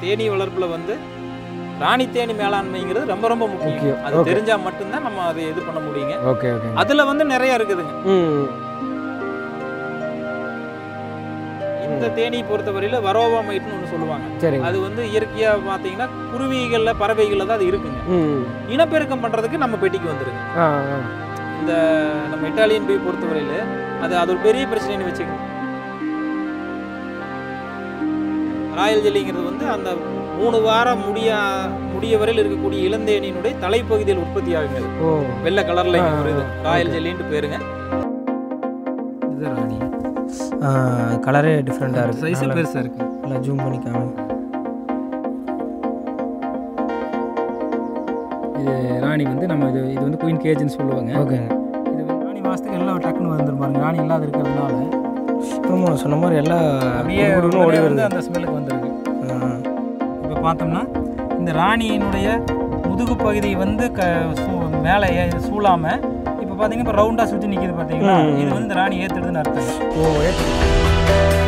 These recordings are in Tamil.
தேனீ வளர்ப்புல வந்து ராணி தேனி மேலாண்மைங்கிறது ரொம்ப ரொம்ப முக்கியம் முக்கியம். அது Okay. தெரிஞ்சா மட்டும்தான் நம்ம அதை இது பண்ண முடியுங்க ஓகே ஓகே அதுல வந்து நிறைய இருக்குதுங்க ம் இந்த தேனி பொறுத்தவரையில வரோவா மைட்னு ஒன்று சொல்லுவாங்க சரிங்க அது வந்து இயற்கையா பார்த்தீங்கன்னா குருவிகள்ல பறவைகள்ல தான் அது இருக்குங்க ம் இனப்பெருக்கம் பண்றதுக்கு நம்ம பெட்டிக்கு வந்துருங்க ஆ ஆ இந்த நம்ம இட்டாலியன் பீ பொறுத்தவரையில அது அது ஒரு பெரிய பிரச்சனைன்னு வச்சுக்கோங்க ராயல் ஜெல்லிங்கிறது வந்து அந்த மூணு வாரம் முடிய முடிய வரையில் இருக்கக்கூடிய இளந்தேனியினுடைய தலைப்பகுதியில் உற்பத்தி ஆகுங்க அது. ஓ வெள்ளை கலர்ல இங்க ஆ, ஒரு இது ராயல் okay. ஜெல்லின்ட்டு பேருங்க இது ராணி கலரே டிஃப்ரெண்ட்டாக இருக்குது சைஸ் நல்லா- பெருசா இருக்கு நல்லா ஜூம் பண்ணி காமி இது ராணி வந்து நம்ம இது இது வந்து குயின் கேஜ்னு சொல்லுவாங்க ஓகேங்க இது வந்து ராணி மாசத்துக்கு எல்லாம் டக்குன்னு வந்துரும் பாருங்க ராணி இல்லாத இருக்கிறதுனால அப்புறமா சொன்ன மாதிரி எல்லாம் அப்படியே குடுகுடுன்னு ஓடி உடனே வருது வந்து அந்த ஸ்மெல்லுக்கு வந்துருக்கு ஆ. இப்போ பார்த்தோம்னா இந்த ராணியினுடைய முதுகு பகுதி வந்து க சூ மேலே ஏ சூழாமல் இப்போ பார்த்தீங்கன்னா இப்போ ரவுண்டாக சுற்றி நிற்கிது பார்த்தீங்களா ம். இது வந்து இந்த ராணி ஏற்றுடுதுன்னு அர்த்தம் ஓ ஏ-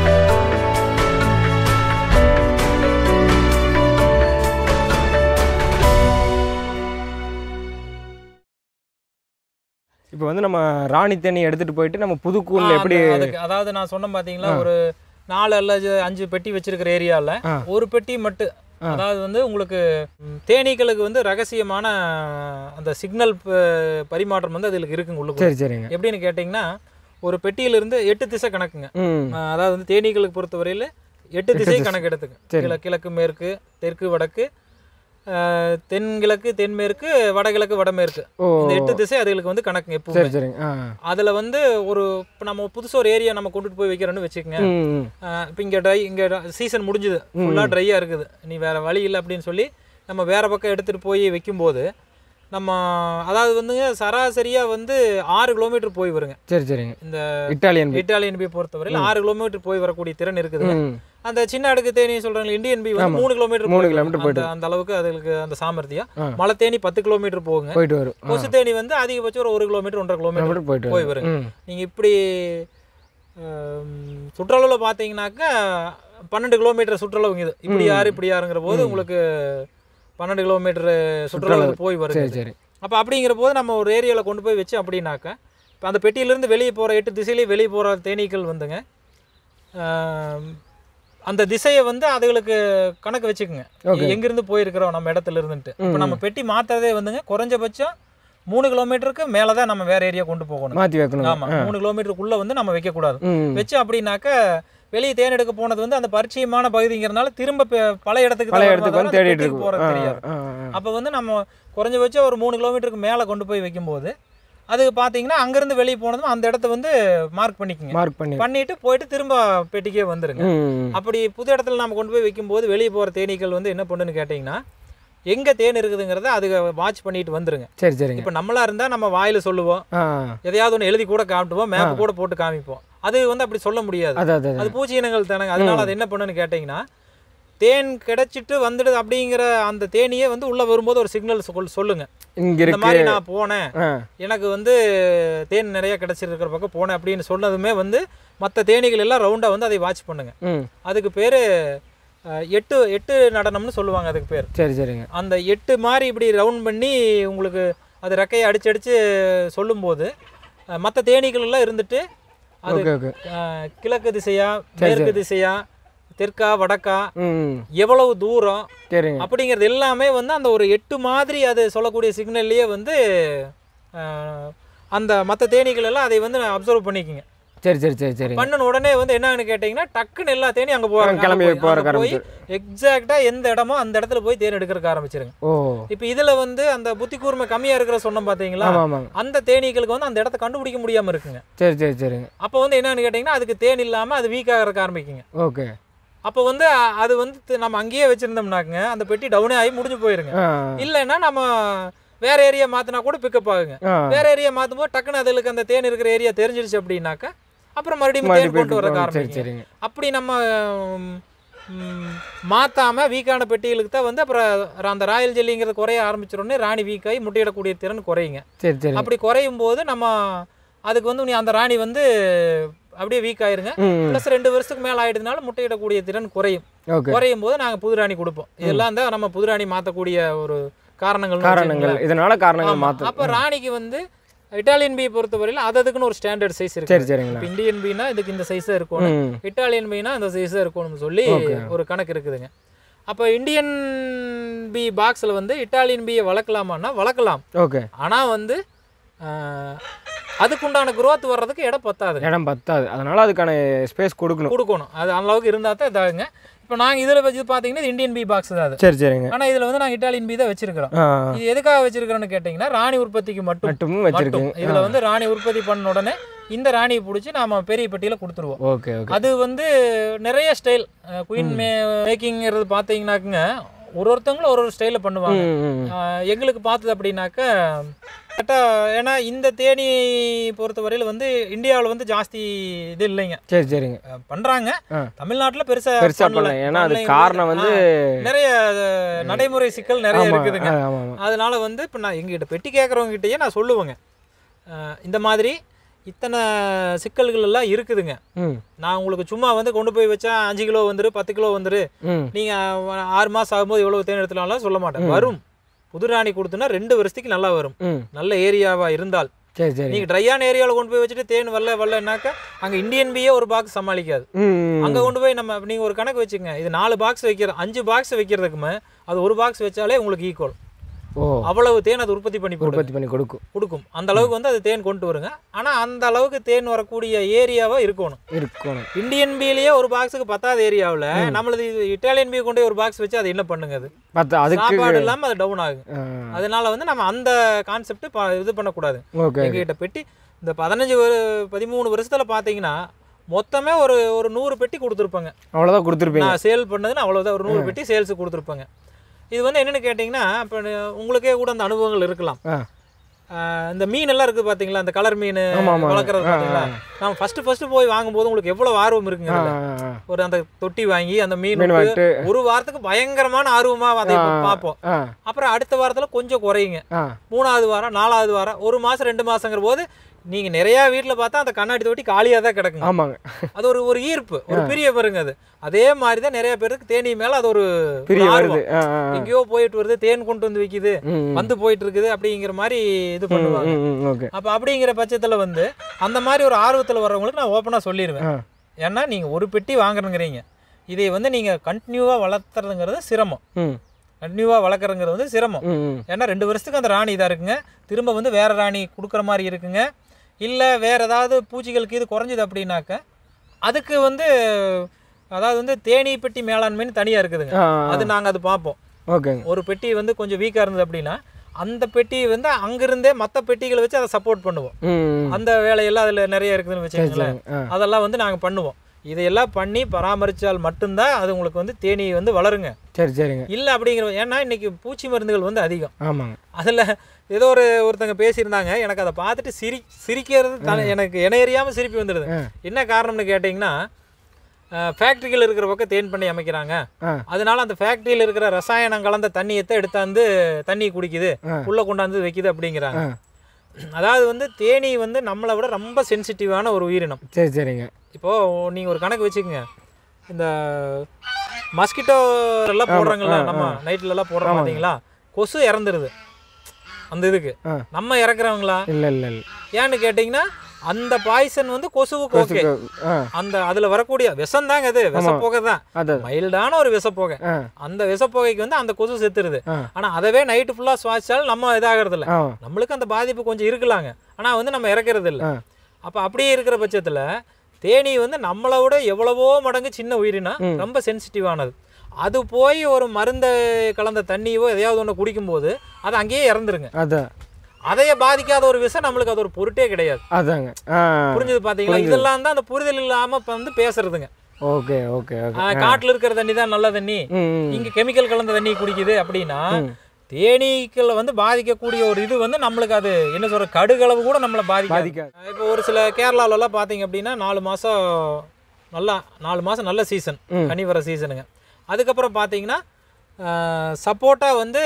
இப்போ வந்து நம்ம ராணி தேனி எடுத்துட்டு போயிட்டு நம்ம புதுக்கூரில் எப்படி ஆ, அதுக்கு அதாவது நான் சொன்னேன் பார்த்தீங்களா ஒரு நாலு அல்லது அஞ்சு பெட்டி வச்சிருக்கிற ஏரியாவில் ஆ. ஒரு பெட்டி மட்டும் ஆ. அதாவது வந்து உங்களுக்கு ம், தேனீக்களுக்கு வந்து ரகசியமான அந்த சிக்னல் பரிமாற்றம் வந்து அதுக்கு இருக்குங்க உள்ளுக்கு சரி சரிங்க எப்படின்னு கேட்டிங்கன்னா ஒரு பெட்டியிலிருந்து எட்டு திசை கணக்குங்க ம் ஆஹ் அதாவது வந்து தேனீக்களுக்கு பொறுத்தவரையில் எட்டு திசை திசை. கணக்கு எடுத்துங்க சரி. கிழ கிழக்கு மேற்கு தெற்கு வடக்கு ஆஹ் தென்கிழக்கு தென்மேற்கு வடகிழக்கு வடமேற்கு ஓ இந்த எட்டு திசை அதுகளுக்கு வந்து கணக்குங்க எப்பவுமே சரி சரிங்க ஆ அதுல வந்து ஒரு இப்போ நம்ம புதுசா ஒரு ஏரியா நம்ம கொண்டுட்டு போய் வைக்கிறோம்னு வச்சுக்கோங்க ம் ம். இப்போ இங்க ட்ரை இங்க சீசன் முடிஞ்சுது ஃபுல்லாக ட்ரையாக இருக்குது நீ வேற வழி இல்லை அப்படின்னு சொல்லி நம்ம வேற பக்கம் எடுத்துட்டு போய் வைக்கும்போது நம்ம அதாவது வந்துங்க சராசரியா வந்து ஆறு கிலோமீட்டர் போய் வருங்க சரி சரிங்க இந்த இட்டாலியன் பீ. இட்டாலியன் பி பொறுத்தவரையில் ஆறு கிலோமீட்டர் போய் வரக்கூடிய திறன் இருக்குது ம் அந்த சின்ன அடுக்கு தேனி சொல்றாங்க இந்தியன் பி வந்து ஆமா. மூணு கிலோமீட்டர் மூணு போயிட்டு kilometer வரும். அந்த அந்த அளவுக்கு அதுக்கு அந்த சாமர்த்தியம் ஆ. மலை தேனி பத்து கிலோமீட்டர் போகுங்க போயிட்டு வரும் ஆ. கொசு தேனி வந்து அதிகபட்சம் ஒரு ஒரு கிலோமீட்டர் ஒன்றரை கிலோமீட்டர் கிலோமீட்டர் போயிட்டு போய் வரும் வருங்க ம் நீங்க இப்படி ஆம், சுற்றளவுல பார்த்தீங்கன்னாக்கா பன்னெண்டு கிலோமீட்டர் சுற்றளவு இது இப்படி ம். யாரு இப்படி யாருங்கிற போது ம். உங்களுக்கு பன்னெண்டு கிலோமீட்டர் சுற்றளவு போய் வருது சரி சரி அப்போ அப்படிங்கிற போது நம்ம ஒரு ஏரியாவில் கொண்டு போய் வச்சு அப்படின்னாக்கா இப்போ அந்த பெட்டியிலேருந்து வெளியே போகிற எட்டு திசையிலேயே வெளியே போகிற தேனீக்கள் வந்துங்க ஆம், அந்த திசையை வந்து அதுகளுக்கு கணக்கு வச்சுக்குங்க Okay. எங்கேருந்து போயிருக்கிறோம் நம்ம இடத்துல இருந்துட்டு இப்போ ம். நம்ம பெட்டி மாற்றுறதே வந்துங்க குறைஞ்சபட்சம் மூணு கிலோமீட்டருக்கு மேலே தான் நம்ம வேற ஏரியா கொண்டு போகணும் மாற்றி வைக்கணும் ஆமாம் மூணு கிலோமீட்டருக்குள்ளே வந்து நம்ம வைக்கக்கூடாது ம் வச்சு அப்படின்னாக்க வெளியே தேன் எடுக்க போனது வந்து அந்த பரிச்சயமான பகுதிங்கிறனால திரும்ப பெ- பல இடத்துக்கு பழைய தான் இடத்துக்கு வருமே வந்து தவிர அந்த தேடிட்டு பெட்டிக்கு இருக்கும் போறது ஆ, தெரியாது ஆ, ஆ. அப்போ வந்து நம்ம குறைஞ்சபட்சம் ஒரு மூணு கிலோமீட்டருக்கு மேலே கொண்டு போய் வைக்கும்போது அது பார்த்தீங்கன்னா அங்கேருந்து வெளியே போனதும் அந்த இடத்த வந்து மார்க் பண்ணிக்கோங்க மார்க் பண்ணி பண்ணிட்டு போயிட்டு திரும்ப பெட்டிக்கே வந்துருங்க ம் அப்படி புது இடத்துல நம்ம கொண்டு போய் வைக்கும்போது வெளியே போகிற தேனீக்கள் வந்து என்ன பண்ணுன்னு கேட்டிங்கன்னா எங்கே தேன் இருக்குதுங்கிறத அது வாட்ச் பண்ணிட்டு வந்துருங்க சரி சரிங்க இப்போ நம்மளா இருந்தால் நம்ம வாயில சொல்லுவோம் ஆ எதையாவது ஒன்று எழுதி கூட காட்டுவோம் மேப் கூட போட்டு காமிப்போம் அது வந்து அப்படி சொல்ல முடியாது அது அது அது பூச்சி இனங்கள் தானங்க அதனால அது என்ன பண்ணுன்னு கேட்டிங்கன்னா தேன் கிடைச்சிட்டு வந்துடுது அப்படிங்கிற அந்த தேனியே வந்து உள்ள வரும்போது ஒரு சிக்னல் சொல்லுங்க இங்க இந்த இருக்கு மாதிரி நான் போனேன் ஆ எனக்கு வந்து தேன் நிறைய கிடைச்சிருக்கிற பக்கம் போனேன் அப்படின்னு சொன்னதுமே வந்து மற்ற தேனீகள் எல்லாம் ரவுண்டாக வந்து அதை வாட்ச் பண்ணுங்க ம் அதுக்கு பேர் எட்டு எட்டு நடனம்னு சொல்லுவாங்க அதுக்கு பேர் சரி சரிங்க அந்த எட்டு மாதிரி இப்படி ரவுண்ட் பண்ணி உங்களுக்கு அது ரெக்கையை அடிச்சு அடிச்சு சொல்லும்போது மற்ற தேனீகள் எல்லாம் இருந்துட்டு அது ஓகே ஓகே அஹ், கிழக்கு திசையா சரி, மேற்கு திசையா தெற்கா வடக்கா ம் எவ்வளவு தூரம் சரிங்க அப்படிங்கிறது எல்லாமே வந்து அந்த ஒரு எட்டு மாதிரி அது சொல்லக்கூடிய சிக்னல்லையே வந்து அஹ், அந்த மற்ற தேனீகள் எல்லாம் அதை வந்து அப்சர்வ் பண்ணிக்கோங்க சரி சரி சரி சரிங்க பண்ணின உடனே வந்து என்னன்னு கேட்டிங்கன்னா டக்குன்னு எல்லா தேனியும் அங்கே போகிறாங்க கிளம்பி போற போய் ஆரம்பிச்சு எக்ஸாக்டாக எந்த இடமோ அந்த இடத்துல போய் தேன் எடுக்கிறதுக்கு ஆரம்பிச்சிருங்க ஓ இப்போ இதில் வந்து அந்த புத்தி கூர்மை கம்மியாக இருக்கிற சொன்னோம் பார்த்தீங்களா ஆமாம் ஆமாங்க அந்த தேனீக்களுக்கு வந்து அந்த இடத்த கண்டுபிடிக்க முடியாமல் இருக்குங்க சரி சரி சரிங்க அப்போ வந்து என்னன்னு கேட்டிங்கன்னா அதுக்கு தேன் இல்லாமல் அது வீக் ஆகிறதுக்கு ஆரம்பிக்குங்க ஓகே அப்போ வந்து அ- அது வந்து தி- நம்ம அங்கேயே வச்சுருந்தோம்னாக்குங்க அந்த பெட்டி டவுனே ஆகி முடிஞ்சு போயிருங்க ஆ இல்லைன்னா நம்ம வேற ஏரியா மாற்றினா கூட பிக்கப் ஆகுங்க ஆ வேற ஏரியா மாற்றும் போது டக்குன்னு அதுக்கு அந்த தேன் இருக்கிற ஏரியா தெரிஞ்சிருச்சு அப்படின்னாக்கா அப்புறம் மறுபடியும் மறுபடியும் தேன் கொண்டு வரக்கு போயிட்டு- சரி ஆரம்பிக்கும் சரிங்க அப்படி நம்ம ம், ம், மாத்தாம வீக்கான பெட்டிகளுக்கு தான் வந்து அப்புறம் அந்த ராயல் ஜெல்லிங்கிறது குறைய ஆரம்பிச்ச உடனே ராணி வீக்காகி முட்டையிடக்கூடிய திறன் குறையுங்க சரி சரி அப்படி குறையும் போது நம்ம அதுக்கு வந்து நீ அந்த ராணி வந்து அப்படியே வீக் ஆயிருங்க ம் ப்ளஸ் ரெண்டு வருஷத்துக்கு மேலே ஆயிடுதுனால முட்டையிடக்கூடிய திறன் குறையும் ஓகே குறையும் போது நாங்கள் புது ராணி கொடுப்போம் இதெல்லாம் தான் நம்ம புது ராணி மாற்றக்கூடிய ஒரு காரணங்கள் காரணங்கள் இதனால காரணங்கள் மாற்று அப்போ ராணிக்கு வந்து இட்டாலியன் பீ பொறுத்தவரையில் அது அதுக்குன்னு ஒரு ஸ்டாண்டர்ட் சைஸ் இருக்கு சரி சரிங்கண்ணா இப்போ இந்தியன் பீனா இதுக்கு இந்த சைஸாக இருக்கணும் ம் இட்டாலியன் பீனா அந்த சைஸாக இருக்கணும்னு சொல்லி ஒரு கணக்கு இருக்குதுங்க அப்போ இந்தியன் பீ பாக்ஸில் வந்து இட்டாலியன் பீயை வளர்க்கலாமான்னா வளர்க்கலாம் ஓகே ஆனால் வந்து ஆஹ், அதுக்குண்டான growth வர்றதுக்கு இடம் பத்தாது இடம் பத்தாது அதனால அதுக்கான ஸ்பேஸ் கொடுக்கணும் கொடுக்கணும் அது அந்த அளவுக்கு இருந்தால் தான் இதாகுங்க இப்போ நாங்கள் இதில் வச்சு பார்த்தீங்கன்னா இது இந்தியன் பீ பாக்ஸ் தான் அது சரி சரிங்க ஆனால் இதில் வந்து நாங்கள் இட்டாலியன் பீ தான் வச்சிருக்கிறோம் ஆ இது எதுக்காக வச்சிருக்கிறோன்னு கேட்டிங்கன்னா ராணி உற்பத்திக்கு மட்டும் மட்டுமும் மட்டும் வச்சிருக்கீங்க இதில் வந்து ராணி உற்பத்தி பண்ண உடனே இந்த ராணியை பிடிச்சி நாம பெரிய பெட்டியில் கொடுத்துருவோம் ஓகே ஓகே அது வந்து நிறைய ஸ்டைல் குயின் மே மேக்கிங்கிறது பார்த்தீங்கன்னாக்குங்க ஒரு ஒருத்தவங்களும் ஒரு ஒரு ஸ்டைலில் பண்ணுவாங்க ம் ம் ஆஹ் எங்களுக்கு பார்த்தது அப்படின்னாக்க கரெக்டாக ஏன்னா இந்த தேனி பொறுத்தவரையில் வந்து இந்தியாவில் வந்து ஜாஸ்தி இது இல்லைங்க சரி சரிங்க அஹ் பண்றாங்க ஆ. தமிழ்நாட்டில் பெருசா பெருசா பண்ணல. பண்ணல ஏன்னா அது பண்ணலைங்க. காரணம் வந்து ஆ, நிறைய அஹ், நடைமுறை சிக்கல் நிறைய ஆமா இருக்குதுங்க ஆ, ஆமா ஆமா அதனால வந்து இப்போ நான் எங்ககிட்ட பெட்டி கேட்குறவங்க கிட்டயே நான் சொல்லுவேங்க அஹ், இந்த மாதிரி இத்தனை சிக்கல்கள் எல்லாம் இருக்குதுங்க ம் நான் உங்களுக்கு சும்மா வந்து கொண்டு போய் வச்சா அஞ்சு கிலோ வந்துரு பத்து கிலோ வந்துரு ம் நீங்கள் ஆறு மாதம் ஆகும்போது எவ்வளோ தேன் எடுத்துலாம்லாம் சொல்ல மாட்டேன் வரும் புது ராணி கொடுத்தோன்னா ரெண்டு வருஷத்துக்கு நல்லா வரும் ம் நல்ல ஏரியாவா இருந்தால் சரி சரி நீங்கள் ட்ரையான ஏரியாவில் கொண்டு போய் வச்சுட்டு தேன் வரல வரலன்னாக்கா அங்கே இந்தியன் பீயே ஒரு பாக்ஸ் சமாளிக்காது ம் ம். அங்கே கொண்டு போய் நம்ம நீங்கள் ஒரு கணக்கு வச்சுங்க இது நாலு பாக்ஸ் வைக்கிற அஞ்சு பாக்ஸ் வைக்கிறதுக்குமே அது ஒரு பாக்ஸ் வச்சாலே உங்களுக்கு ஈக்குவல் ஓ அவ்வளவு தேன் அது உற்பத்தி பண்ணி கொடுக்கும் உற்பத்தி பண்ணி கொடுக்கும் கொடுக்கும் அந்த அளவுக்கு வந்து அது தேன் கொண்டு வருங்க ஆனால் அந்த அளவுக்கு தேன் வரக்கூடிய ஏரியாவாக இருக்கணும் இருக்கணும் இந்தியன் பீலேயே ஒரு பாக்ஸுக்கு பத்தாவது ஏரியாவில் நம்மளது இது இட்டாலியன் பீ கொண்டு போய் ஒரு பாக்ஸ் வச்சு அது என்ன பண்ணுங்க அது பத்து அதுக்கு சாப்பாடு இல்லாமல் அது டவுன் ஆகும் ஆ, அதனால வந்து நம்ம அந்த கான்செப்ட் இது பண்ணக்கூடாது ஓகே எங்ககிட்ட பெட்டி இந்த பதினஞ்சு வரு பதிமூணு வருஷத்தில் பார்த்தீங்கன்னா மொத்தமே ஒரு ஒரு நூறு பெட்டி கொடுத்துருப்பாங்க அவ்வளோதான் கொடுத்துருப்பீங்க நான் சேல் பண்ணதுன்னு அவ்வளோதான் ஒரு நூறு பெட்டி சேல்ஸுக்கு கொடுத்துருப்பாங்க இது வந்து என்னென்னு கேட்டிங்கன்னா இப்போ உங்களுக்கே கூட அந்த அனுபவங்கள் இருக்கலாம் ஆ ஆஹ் இந்த மீன் எல்லாம் இருக்குது பார்த்தீங்களா அந்த கலர் மீன் ஆமா, ஆமா. வளர்க்குறது ஆ, பார்த்தீங்களா நம்ம ஃபஸ்ட்டு ஃபஸ்ட்டு போய் வாங்கும்போது உங்களுக்கு எவ்வளோ ஆர்வம் இருக்குங்க ஆ, அதுல. ஆ, ஆ. ஒரு அந்த தொட்டி வாங்கி அந்த மீன் மீன் விட்டு வாங்கிட்டு ஒரு வாரத்துக்கு பயங்கரமான ஆர்வமாக அதை ஆ. பார்ப்போம் ஆ அப்புறம் அடுத்த வாரத்தில் கொஞ்சம் குறையுங்க ஆ மூணாவது வாரம் நாலாவது வாரம் ஒரு மாதம் ரெண்டு மாதங்கிற போது நீங்கள் நிறையா வீட்டில் பார்த்தா அந்த கண்ணாடி தொட்டி காலியாக தான் கிடக்குங்க ஆமாங்க அது ஒரு ஒரு ஈர்ப்பு ஒரு பிரிய வருங்க அது அதே மாதிரி தான் நிறைய பேருக்கு தேனி மேலே அது ஒரு ஒரு பிரிய வருது ஆர்வம். ஆ ஆ, ஆ. எங்கேயோ போயிட்டு வருது தேன் கொண்டு வந்து விற்கிது ம், ம். வந்து போயிட்டு இருக்குது அப்படிங்கிற மாதிரி இது பண்ணுவாங்க ம், ம், ஓகே அப்போ அப்படிங்கிற பட்சத்தில் வந்து அந்த மாதிரி ஒரு ஆர்வத்தில் வர்றவங்களுக்கு நான் ஓப்பனாக சொல்லிடுவேன் ஆ ஏன்னா நீங்கள் ஒரு பெட்டி வாங்குறேங்கிறீங்க இதை வந்து நீங்கள் கண்டினியூவாக வளர்த்துறதுங்கிறது சிரமம் ம் கண்டினியூவாக வளர்க்குறங்கிறது வந்து சிரமம் ம் ம் ஏன்னா ரெண்டு வருஷத்துக்கு அந்த ராணி இதாக இருக்குங்க திரும்ப வந்து வேற ராணி கொடுக்குற மாதிரி இருக்குங்க இல்லை வேற ஏதாவது பூச்சிகளுக்கு இது குறைஞ்சிது அப்படின்னாக்க அதுக்கு வந்து அதாவது வந்து தேனீ பெட்டி மேலாண்மைன்னு தனியாக இருக்குதுங்க ஆ அது நாங்கள் அது பார்ப்போம் ஓகேங்க ஒரு பெட்டி வந்து கொஞ்சம் வீக்காக இருந்தது அப்படின்னா அந்த பெட்டி வந்து அங்கிருந்தே மற்ற பெட்டிகளை வச்சு அதை சப்போர்ட் பண்ணுவோம் ம் ம். அந்த வேலையெல்லாம் அதில் நிறைய இருக்குதுன்னு சரி வச்சுக்கோங்களேன் சரிங்க ஆ அதெல்லாம் வந்து நாங்கள் பண்ணுவோம் இதையெல்லாம் பண்ணி பராமரித்தால் மட்டும்தான் அது உங்களுக்கு வந்து தேனி வந்து வளருங்க சரி சரிங்க இல்லை அப்படிங்கிற ஏன்னா இன்னைக்கு பூச்சி மருந்துகள் வந்து அதிகம் ஆமாங்க அதில் ஏதோ ஒரு ஒருத்தங்க பேசியிருந்தாங்க எனக்கு அதை பார்த்துட்டு சிரி சிரிக்கிறது தன எனக்கு என எறியாமல் சிரிப்பு வந்துடுது ஆ. என்ன காரணம்னு கேட்டிங்கன்னா ஃபேக்ட்ரிகள் இருக்கிற பக்கம் தேன் பண்ணி அமைக்கிறாங்க ஆ அதனால அந்த ஃபேக்ட்ரியில் இருக்கிற ரசாயனம் கலந்த தண்ணியத்தை எடுத்தாந்து தண்ணி குடிக்குது ஆ. உள்ளே கொண்டாந்து வைக்குது அப்படிங்கிறாங்க ஆ அதாவது வந்து தேனி வந்து நம்மளை விட ரொம்ப சென்சிட்டிவான ஒரு உயிரினம் சரி சரிங்க இப்போது நீங்கள் ஒரு கணக்கு வச்சுக்கோங்க இந்த மஸ்கிட்டோ எல்லாம் போடுறாங்கல்ல ஆ, நம்ம நைட்ல எல்லாம் போடுறோம் பார்த்தீங்களா கொசு இறந்துருது அந்த இதுக்கு ஆ. நம்ம இறக்குறவங்களா இல்லை இல்லை இல்லை ஏன்னு கேட்டிங்கன்னா அந்த பாய்சன் வந்து கொசுவுக்கு ஓகே ஆ அந்த அதில் வரக்கூடிய விஷம் தாங்க அது விஷப்புகை தான் அது மைல்டான ஒரு விஷப்புகை ஆ அந்த விஷப்புகைக்கு வந்து அந்த கொசு செத்துருது ஆ. ஆனால் அதவே நைட்டு ஃபுல்லாக சுவாசிச்சாலும் நம்ம இதாகிறது இல்ல ஆ நம்மளுக்கு அந்த பாதிப்பு கொஞ்சம் இருக்கலாங்க ஆனால் வந்து நம்ம இறக்கிறது இல்லை ஆ அப்போ அப்படியே இருக்கிற பட்சத்தில் தேனி வந்து நம்மளை விட எவ்வளவோ மடங்கு சின்ன உயிரினா ம். ரொம்ப சென்சிட்டிவானது அது போய் ஒரு மருந்தை கலந்த தண்ணியோ எதையாவது ஒன்று குடிக்கும்போது அது அங்கேயே இறந்துருங்க அதான் அதையே பாதிக்காத ஒரு விஷயம் நம்மளுக்கு அது ஒரு பொருட்டே கிடையாது அதாங்க ஆ புரிஞ்சது பார்த்தீங்களா புரிஞ்சுது. இதெல்லாம் தான் அந்த புரிதல் இல்லாமல் இப்போ வந்து பேசுறதுங்க ஓகே ஓகே ஓகே ஆ, காட்டுல இருக்கிற தண்ணி தான் நல்ல தண்ணி ம் ம். இங்க கெமிக்கல் கலந்த தண்ணி குடிக்குது அப்படின்னா ம். தேனீக்களை வந்து பாதிக்கக்கூடிய ஒரு இது வந்து நம்மளுக்கு அது என்ன சொல்ற கடுகளவு கூட நம்மளை பாதிக்காது பாதிக்காது இப்போ ஒரு சில கேரளாலலாம் பார்த்தீங்க அப்படின்னா நாலு மாதம் நல்லா நாலு மாதம் நல்ல சீசன் ம். கனி வர சீசனுங்க அதுக்கப்புறம் பார்த்தீங்கன்னா சப்போட்டா வந்து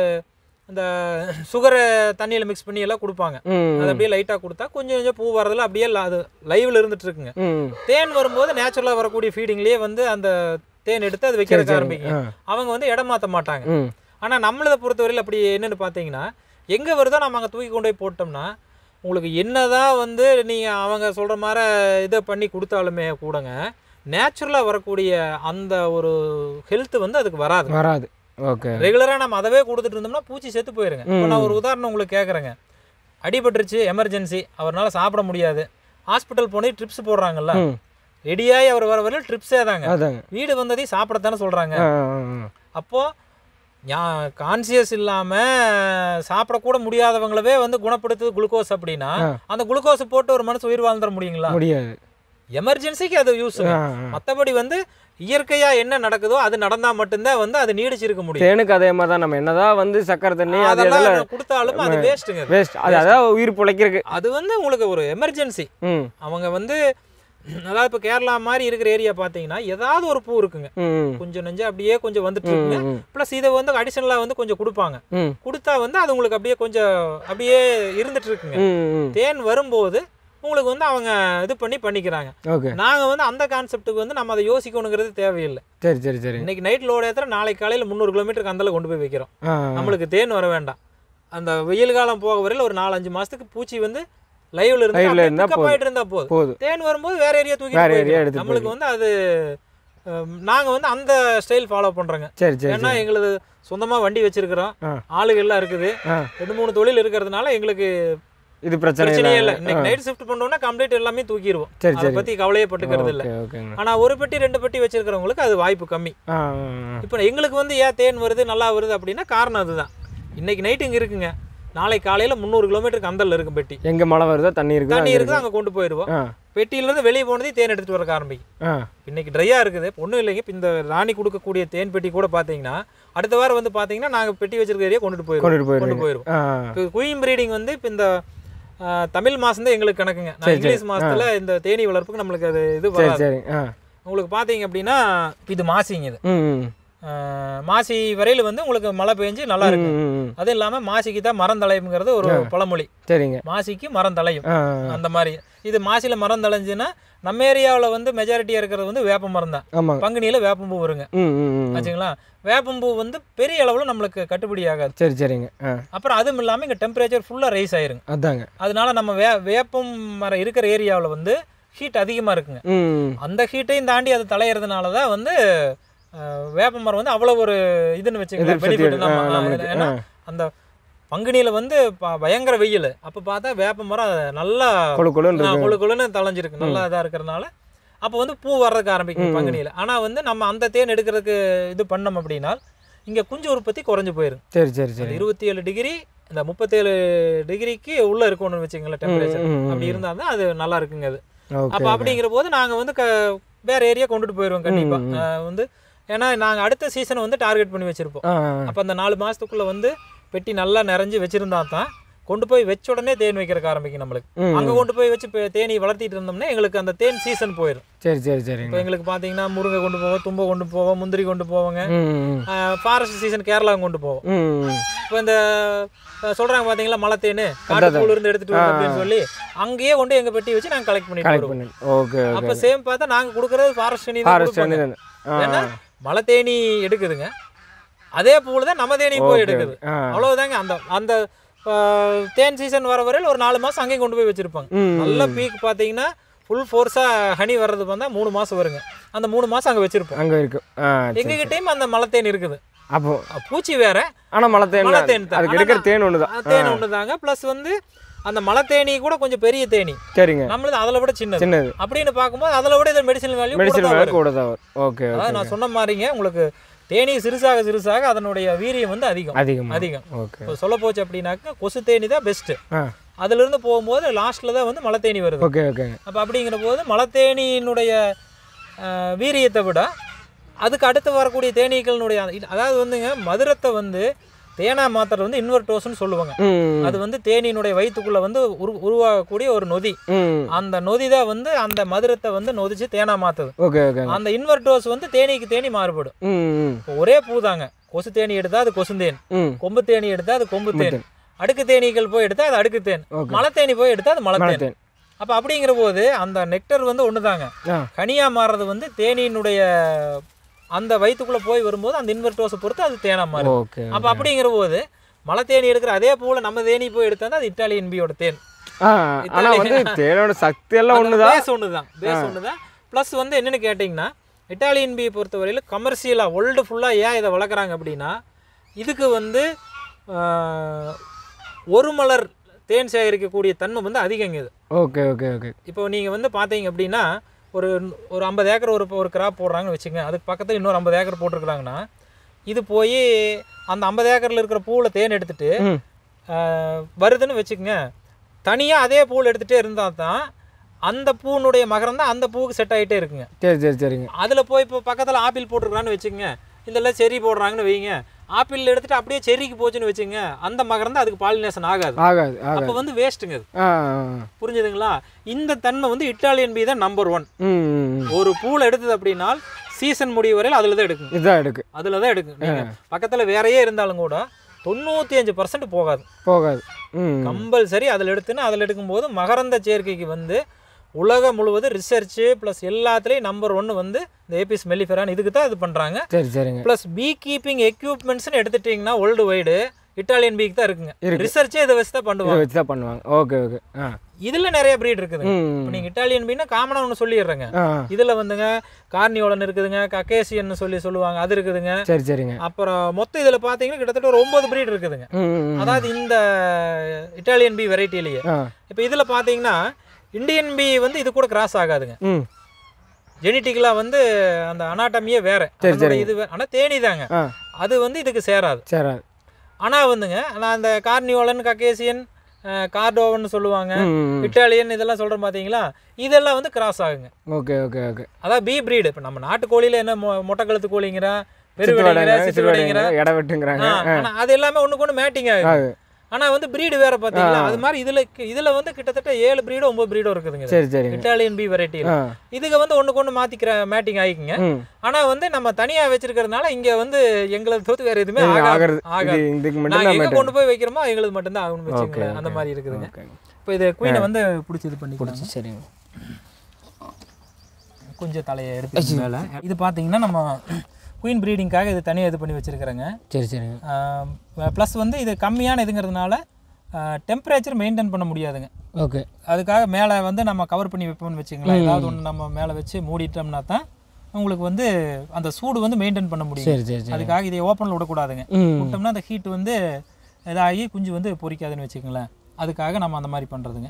இந்த சுகரை தண்ணியில் மிக்ஸ் பண்ணி எல்லாம் கொடுப்பாங்க ம் அது அப்படியே லைட்டாக கொடுத்தா கொஞ்சம் கொஞ்சம் பூ வரதுல அப்படியே ல- அது லைவில் இருந்துட்டு இருக்குங்க ம் தேன் வரும்போது நேச்சுரலாக வரக்கூடிய ஃபீடிங்லேயே வந்து அந்த தேன் எடுத்து அது வைக்கிறதுக்கு ஆரம்பிக்கும் அவங்க வந்து இடம் மாற்ற மாட்டாங்க ம் ஆனால் நம்மளதை பொறுத்தவரையில் அப்படி என்னன்னு பார்த்தீங்கன்னா எங்கே வருதோ நம்ம அங்கே தூக்கி கொண்டு போய் போட்டோம்னா உங்களுக்கு என்னதான் வந்து நீங்கள் அவங்க சொல்கிற மாதிரி இதை பண்ணி கொடுத்தாலுமே கூடங்க நேச்சுரலாக வரக்கூடிய அந்த ஒரு ஹெல்த் வந்து அதுக்கு வராது வராது ஓகே ரெகுலராக நம்ம அதவே கொடுத்துட்டு இருந்தோம்னா பூச்சி செத்து போயிருங்க இப்போ நான் ஒரு உதாரணம் உங்களுக்கு கேட்குறேங்க அடிபட்டுருச்சு எமர்ஜென்சி அவர்னால சாப்பிட முடியாது ஹாஸ்பிட்டல் போனே ட்ரிப்ஸ் போடுறாங்கல்ல ம் ரெடியாகி அவர் வர வரையில் ட்ரிப்ஸே தாங்க அதாங்க வீடு வந்ததையும் சாப்பிடத்தானே சொல்கிறாங்க ஆ ஆ, ஆ. அப்போது கான்சியஸ் இல்லாமல் சாப்பிடக்கூட முடியாதவங்களவே வந்து குணப்படுத்துது குளுக்கோஸ் அப்படின்னா ஆ. அந்த குளுக்கோஸ் போட்டு ஒரு மனுஷன் உயிர் வாழ்ந்துட முடியுங்களா முடியாது எமர்ஜென்சிக்கு அது யூஸ் ஆ, ஆ. மற்றபடி வந்து இயற்கையா என்ன நடக்குதோ அது நடந்தா மட்டும்தான் வந்து அது நீடிச்சிருக்க முடியும் தேனுக்கு அதே மாதிரி தான் நம்ம என்னதான் வந்து சக்கரை தண்ணி அது அதெல்லாம் இதெல்லாம் கொடுத்தாலும் அது வேஸ்ட்டுங்க வேஸ்ட் அது அதான் உயிர் பிழைக்கிறதுக்கு அது வந்து உங்களுக்கு ஒரு எமர்ஜென்சி ம் அவங்க வந்து அதாவது இப்போ கேரளா மாதிரி இருக்கிற ஏரியா பார்த்தீங்கன்னா ஏதாவது ஒரு பூ இருக்குங்க ம் கொஞ்சம் நெஞ்சு அப்படியே கொஞ்சம் வந்துட்டு இருக்குங்க ம், ம். ப்ளஸ் இதை வந்து அடிஷனலாக வந்து கொஞ்சம் கொடுப்பாங்க ம் கொடுத்தா வந்து அது உங்களுக்கு அப்படியே கொஞ்சம் அப்படியே இருந்துட்டு இருக்குங்க ம் ம் தேன் வரும்போது உங்களுக்கு வந்து அவங்க இது பண்ணி பண்ணிக்கிறாங்க ஓகே நாங்கள் வந்து அந்த கான்செப்ட்டுக்கு வந்து நம்ம அதை யோசிக்கணுங்கிறது தேவையில்லை சரி சரி சரி இன்னைக்கு நைட் லோடு ஏற்றுற நாளைக்கு காலையில் முந்நூறு கிலோமீட்டருக்கு அந்தல கொண்டு போய் வைக்கிறோம் ஆ நம்மளுக்கு தேன் வர வேண்டாம் அந்த வெயில் காலம் போக வரையில் ஒரு நாலஞ்சு மாசத்துக்கு பூச்சி வந்து லைவ்ல Live ல இருந்து இருந்தா பிக்கப் போதும். ஆயிட்டு இருந்தா போதும் போதும் தேன் வரும்போது வேற ஏரியா தூக்கி வேற area எடுத்துட்டு நம்மளுக்கு வந்து அது அஹ், நாங்க வந்து அந்த ஸ்டைல் ஃபாலோ பண்றோங்க சரி சரி ஏன்னா எங்களுக்கு சொந்தமா வண்டி வச்சிருக்கிறோம் ஆ. ஆளுகள்லாம் இருக்குது ஆ ரெண்டு மூணு தொழில் இருக்கிறதுனால எங்களுக்கு இது பிரச்சனை பிரச்சனையே இல்லை இல்லை இன்னைக்கு நைட் ஷிஃப்ட் பண்ணோம்னா கம்ப்ளீட் எல்லாமே தூக்கிடுவோம் சரி அதை சரி பத்தி கவலையே பட்டுக்கிறது இல்ல ஓகே ஓகேங்க ஆனா ஒரு பெட்டி ரெண்டு பெட்டி வச்சிருக்கிறவங்களுக்கு அது வாய்ப்பு கம்மி ஆ ஆ, ஆ. இப்போ எங்களுக்கு வந்து ஏன் தேன் வருது நல்லா வருது அப்படின்னா காரணம் அதுதான் இன்னைக்கு நைட்டு இங்க இருக்குங்க நாளை காலையில முந்நூறு கிலோமீட்டருக்கு அந்தல்ல இருக்கும் பெட்டி எங்க மழை வருதோ தண்ணி இருக்குதோ தண்ணி அங்க இருக்குது அங்க கொண்டு போயிடுவோம் ஆ பெட்டியில இருந்து வெளியே போனதையும் தேன் எடுத்துட்டு வரக்க ஆரம்பிக்கும் ஆ இன்னைக்கு ட்ரையா இருக்குது ஒன்றும் இல்லைங்க இப்ப இந்த ராணி கொடுக்கக்கூடிய தேன் பெட்டி கூட பாத்தீங்கன்னா அடுத்த வாரம் வந்து பாத்தீங்கன்னா நாங்க பெட்டி வச்சிருக்க ஏரியா கொண்டுட்டு போயிருவோம் கொண்டுட்டு கொண்டு போயிருவீங்க போயிருவோம் ஆ இப்போ குயின் ப்ரீடிங் வந்து இப்போ இந்த ஆ, தமிழ் மாசம் தான் எங்களுக்கு கணக்குங்க நான் இங்கிலீஷ் மாசத்துல இந்த தேனீ வளர்ப்புக்கு நம்மளுக்கு அது இது சரி வராது சரி ஆ உங்களுக்கு பாத்தீங்க அப்படின்னா இது மாசிங்க இது ம் ம் ஆ, மாசி வரையில வந்து உங்களுக்கு மழை பெஞ்சு நல்லா இருக்கு ம், ம், ம். அது இல்லாம மாசிக்கு தான் மரம் தலையுங்கிறது ஒரு பழமொழி சரிங்க மாசிக்கு மரம் தலையும் ஆ அந்த மாதிரி இது மாசில மரம் தலைஞ்சுன்னா நம்ம ஏரியாவுல வந்து மெஜாரிட்டியா இருக்கிறது வந்து வேப்ப மரம் தான் ஆமாங்க பங்குனியில வேப்பம்பூ வருங்க ம் ம் ம் ஆச்சுங்களா வேப்பம்பூ வந்து பெரிய அளவுல நம்மளுக்கு கட்டுப்படி ஆகாது சரி சரிங்க ஆ அப்புறம் அதுவும் இல்லாம இங்க டெம்பரேச்சர் ஃபுல்லா ரைஸ் ஆயிருங்க அதாங்க அதனால நம்ம வே வேப்பம் மரம் இருக்கிற ஏரியாவுல வந்து ஹீட் அதிகமா இருக்குங்க ம் அந்த ஹீட்டையும் தாண்டி அது தலையறதுனால தான் வந்து அஹ், வேப்ப மரம் வந்து அவ்வளோ ஒரு இதுன்னு வச்சுக்கலாம் எதிர்ப்பு சக்தி பெனிஃபிட் ஆ, நம்மளுக்கு. ஏன்னா அந்த பங்குனியில வந்து ப- பயங்கர வெயில் அப்போ பார்த்தா வேப்ப மரம் நல்லா கொழு கொழுன்னு ஆ, இருக்கு கொழு கொழுன்னு தலைஞ்சிருக்கு நல்லா இதாக இருக்கிறதுனால அப்போ வந்து பூ வர்றதுக்கு ஆரம்பிக்கும் பங்குனியில் ஆனால் வந்து நம்ம அந்த தேன் எடுக்கிறதுக்கு இது பண்ணோம் அப்படின்னா இங்கே குஞ்சு உற்பத்தி குறைஞ்சு போயிரும் சரி சரி சரி இருபத்தி ஏழு டிகிரி இந்த முப்பத்தேழு டிகிரிக்கு உள்ள இருக்கணும்னு வச்சுங்களேன் டெம்பரேச்சர் ம், ம், அப்படி இருந்தால் தான் அது நல்லா இருக்குங்க அது ஓகே அப்போ அப்படிங்கிற போது நாங்கள் வந்து க வேற ஏரியா கொண்டுட்டு போயிடுவோம் கண்டிப்பாக வந்து ஏன்னா நாங்கள் அடுத்த சீசன் வந்து டார்கெட் பண்ணி வச்சிருப்போம் ஆ அப்போ அந்த நாலு மாசத்துக்குள்ள வந்து பெட்டி நல்லா நிறைஞ்சு வச்சிருந்தா தான் கொண்டு போய் வச்ச உடனே தேன் வைக்கிறதுக்கு ஆரம்பிக்கும் நம்மளுக்கு ம். அங்கே கொண்டு போய் வச்சு பே- தேனி வளர்த்திட்டு இருந்தோம்னா எங்களுக்கு அந்த தேன் சீசன் போயிடும் சரி சரி இப்போ சரிங்க எங்களுக்கு பார்த்தீங்கன்னா முருங்கை கொண்டு போவோம் தும்பை கொண்டு போவோம் முந்திரி கொண்டு போவோங்க ம் ம் ஃபாரஸ்ட் சீசன் கேரளா கொண்டு போவோம் ம் ம் இப்போ இந்த அஹ், சொல்றாங்க பாத்தீங்களா மலை தேனு காட்டுக்குள்ள இருந்து எடுத்துட்டு வந்து அப்படின்னு சொல்லி அங்கேயே கொண்டு எங்க பெட்டி வச்சு நாங்க கலெக்ட் பண்ணிட்டு கலெக்ட் வருவோம் பண்ணி ஓகே ஓகே அப்ப சேம் பார்த்தா நாங்க கொடுக்கறது ஃபாரஸ்ட் தேனி தான் ஃபாரஸ்ட் கொடுப்போங்க. ஆ ஏன்னா மலை தேனி எடுக்குதுங்க அதே பூல தான் நம்ம தேனி போய் எடுக்குது ஆ அவ்வளவுதாங்க அந்த அந்த அஹ், தேன் சீசன் வர வரையில் ஒரு நாலு மாசம் அங்கேயும் கொண்டு போய் வச்சிருப்பாங்க ம் நல்ல பீக் பாத்தீங்கன்னா ஃபுல் ஃபோர்ஸா ஹனி வர்றது வந்தா மூணு மாசம் வருங்க அந்த மூணு மாசம் அங்க வச்சிருப்போம் அங்கே இருக்கு ஆ சரி. எங்ககிட்டயும் அந்த மலை தேன் இருக்குது அப்போ அஹ், பூச்சி வேற ஆனால் மலை தேன் மலை தான். தேன் தான். அதுக்கு ஆனா எடுக்கிற தேன் ஒன்று தான் அஹ், தேன் ஒண்ணுதாங்க ப்ளஸ் வந்து அந்த மலை தேனி கூட கொஞ்சம் பெரிய தேனி சரிங்க நம்மளது அதில் விட சின்னது சின்னது அப்படின்னு பார்க்கும்போது அதில் விட இது மெடிசன் வேல்யூ மெடிசன் வேலை கூட தான் வரும் ஓகே ஓகே அதாவது நான் சொன்ன மாதிரிங்க உங்களுக்கு தேனி சிறுசாக சிறுசாக அதனுடைய வீரியம் வந்து அதிகம் அதிகம் அதிகம் ஓகே இப்போ சொல்ல போச்சு அப்படின்னாக்க கொசு தேனி தான் பெஸ்ட்டு ஆ அதிலிருந்து போகும்போது லாஸ்ட்டில் தான் வந்து மலை தேனி வருது ஓகே ஓகேங்க அப்போ அப்படிங்கிற போது மலை தேனியினுடைய அஹ், வீரியத்தை விட அதுக்கு அடுத்து வரக்கூடிய தேனீக்களினுடைய இது- அதாவது வந்துங்க மதுரத்தை வந்து தேனா மாத்துறது வந்து இன்வெர்டோஸ்னு சொல்லுவாங்க ம் அது வந்து தேனியினுடைய வயிற்றுக்குள்ள வந்து உரு உருவாகக்கூடிய ஒரு நொதி ம் அந்த நொதி தான் வந்து அந்த மதுரத்தை வந்து நொதிச்சு தேனா மாத்துது ஓகே ஓகேங்க அந்த இன்வெர்டோஸ் வந்து தேனீக்கு தேனி மாறுபடும் ம் ம் இப்போ ஒரே பூதாங்க கொசு தேனி எடுத்தா அது கொசுந்தேன் ம் கொம்பு தேனி எடுத்தா அது கொம்பு தேன் அடுக்கு தேனீக்கள் போய் எடுத்தா அது அடுக்கு தேன் மலை தேனி போய் எடுத்தா அது மலை தேன் மலத்தேன் அப்போ அப்படிங்கிற போது அந்த நெக்டர் வந்து ஒண்ணுதாங்க ஆ கனியா மாறுறது வந்து தேனியினுடைய அந்த வயிற்றுக்குள்ளே போய் வரும்போது அந்த இன்வெர்டோஸை பொறுத்து அது தேனா மாறும் ஓகே அப்போ அப்படிங்கிற போது மலை தேனி எடுக்கிற அதே பூவில் நம்ம தேனி போய் எடுத்தா அது இட்டாலியன் பியோட தேன் ஆ ஆனா வந்து தேனோட சக்தி எல்லாம் ஒண்ணுதான் பேஸ் ஒன்று தான் பேஸ் ஒன்று தான் ப்ளஸ் வந்து என்னென்னு கேட்டிங்கன்னா இட்டாலியன் பீ பொறுத்தவரையில் கமர்ஷியலாக வேர்ல்டு ஃபுல்லாக ஏன் இதை வளர்க்குறாங்க அப்படின்னா இதுக்கு வந்து ஆஹ், ஒரு மலர் தேன் சேகரிக்கக்கூடிய தன்மை வந்து அதிகங்க இது ஓகே ஓகே ஓகே இப்போ நீங்கள் வந்து பார்த்தீங்க அப்படின்னா ஒரு ஒரு ஐம்பது ஏக்கர் ஒரு ஒரு கிராப் போடுறாங்கன்னு வச்சுங்க அதுக்கு பக்கத்தில் இன்னொரு ஐம்பது ஏக்கர் போட்டிருக்கிறாங்கன்னா இது போய் அந்த ஐம்பது ஏக்கரில் இருக்கிற பூவில் தேன் எடுத்துட்டு ம் ஆஹ், வருதுன்னு வச்சுக்கோங்க தனியாக அதே பூவில் எடுத்துகிட்டே இருந்தால் தான் அந்த பூனுடைய மகரம் தான் அந்த பூவுக்கு செட் ஆகிட்டே இருக்குங்க சரி சரி சரிங்க அதில் போய் இப்போ பக்கத்தில் ஆப்பிள் போட்டிருக்கிறான்னு வச்சுக்கோங்க இதெல்லாம் செரி போடுறாங்கன்னு வைங்க ஆப்பிள் எடுத்துட்டு அப்படியே செரிக்கு போச்சுன்னு வச்சுங்க அந்த மகரம் தான் அதுக்கு பாலினேஷன் ஆகாது ஆகாது ஆகாது அப்போ வந்து வேஸ்ட்டுங்க அது ஆ ஆ, ஆ. புரிஞ்சுதுங்களா இந்த தன்மை வந்து இட்டாலியன் பீ தான் நம்பர் ஒன் ம் ம், ம். ஒரு பூவில் எடுத்தது அப்படின்னா சீசன் முடிவு வரையில் அதில் தான் எடுக்குங்க இதான் எடுக்கு அதில் தான் எடுக்கும் நீங்கள் பக்கத்தில் வேறையே இருந்தாலும் கூட தொண்ணூற்றி அஞ்சு பர்சன்ட் போகாது போகாது ம் கம்பல்சரி அதில் எடுத்துன்னு அதில் எடுக்கும்போது மகரந்த சேர்க்கைக்கு வந்து உலகம் முழுவதும் ரிசர்ச்சு ப்ளஸ் எல்லாத்துலேயும் நம்பர் ஒன்று வந்து இந்த ஏபிஸ் மெலிஃபெரான் இதுக்கு தான் இது பண்ணுறாங்க சரி சரிங்க ப்ளஸ் பீ கீப்பிங் எக்யூப்மெண்ட்ஸ்னு எடுத்துட்டிங்கன்னா வேர்ல்டு வைடு இட்டாலியன் பீக்கு தான் இருக்குங்க இருக்கு. ரிசர்ச்சே இதை வச்சு தான் இதை பண்ணுவாங்க வச்சு தான் பண்ணுவாங்க ஓகே ஓகே ஆ இதில் நிறைய ப்ரீட் இருக்குதுங்க ம் இப்போ நீங்கள் இட்டாலியன் பீனா காமனாக ஒன்று சொல்லிடுறேங்க ஆ இதில் வந்துங்க கார்னியோலன் இருக்குதுங்க கக்கேசியன்னு சொல்லி சொல்லுவாங்க அது இருக்குதுங்க சரி சரிங்க அப்புறம் மொத்தம் இதில் பார்த்தீங்கன்னா கிட்டத்தட்ட ஒரு ஒம்பது breed இருக்குதுங்க ம் ம், ம். அதாவது இந்த இட்டாலியன் பி வெரைட்டிலேயே ஆ இப்போ இதில் பார்த்தீங்கன்னா இந்தியன் பி வந்து இது கூட கிராஸ் ஆகாதுங்க ம் ஜெனட்டிக்கலாக வந்து அந்த அனாட்டமியே வேற சரி, அதனோட இது ஆனால் தேனி தாங்க ஆ அது வந்து இதுக்கு சேராது சரி ஆனால் வந்துங்க நான் அந்த கார்னியோலன் கக்கேசியன் கார்டோவன் சொல்லுவாங்க ம் ம், ம். இட்டாலியன் இதெல்லாம் சொல்கிறேன் பார்த்தீங்களா இதெல்லாம் வந்து கிராஸ் ஆகுங்க ஓகே ஓகே ஓகே அதான் பி பிரீடு இப்போ நம்ம நாட்டுக்கோழியில என்ன மொ- மொட்டை கழுத்து கோழிங்கிறா பெருவடைங்கிற சிற்றுவடைங்கிற இட வெட்டுங்கிறாங்க ஆனா அது எல்லாமே ஒண்ணுக்கு ஒன்று மேட்டிங் ஆகுது ஆகுது. ஆனா வந்து பிரீடு வேற பாத்தீங்களா அது மாதிரி இதுல இதுல வந்து கிட்டத்தட்ட ஏழு பிரீடோ ஒன்பது பிரீடோ இருக்குதுங்க சரி சரிங்க இட்டாலியன் பி வெரைட்டியில் ஆ இதுக்கு வந்து ஒண்ணுக்கு ஒன்று மாத்திக்கிற மேட்டிங் ஆகிக்குங்க ம் ஆனா வந்து நம்ம தனியா வச்சிருக்கிறதுனால இங்க வந்து எங்களுக்கு தோத்து வேற எதுவுமே இது ஆகாது ஆகிறது இது ஆகாது இதுக்கு மட்டும் நாங்க தான் எங்க மேட்டர் கொண்டு போய் வைக்கிறோமோ எங்களுக்கு மட்டும்தான் ஆகணும்னு ஓகே வச்சுக்கோங்களேன் அந்த மாதிரி இருக்குதுங்க ஓகே இப்போ இது குயினை வந்து பிடிச்சி இது பண்ணிக்கலாம் சரிங்க கொஞ்சம் தலையை எடுத்து மேலே இது பார்த்தீங்கன்னா நம்ம குயின் ப்ரீடிங்காக இது தனியாக இது பண்ணி வச்சிருக்கிறேங்க சரி சரிங்க ப்ளஸ் வந்து இது கம்மியான இதுங்கிறதுனால டெம்பரேச்சர் மெயின்டைன் பண்ண முடியாதுங்க ஓகே அதுக்காக மேலே வந்து நம்ம கவர் பண்ணி வைப்போம்னு வச்சுங்களேன் ஏதாவது ஒன்று நம்ம மேலே வச்சு மூடிட்டோம்னா தான் உங்களுக்கு வந்து அந்த சூடு வந்து மெயின்டைன் பண்ண முடியும் சரி சரி சரி அதுக்காக இதை ஓப்பனில் விடக்கூடாதுங்க ம் விட்டோம்னா அந்த ஹீட் வந்து இதாகி குஞ்சு வந்து பொரிக்காதுன்னு வச்சுக்கோங்களேன் அதுக்காக நம்ம அந்த மாதிரி பண்ணுறதுங்க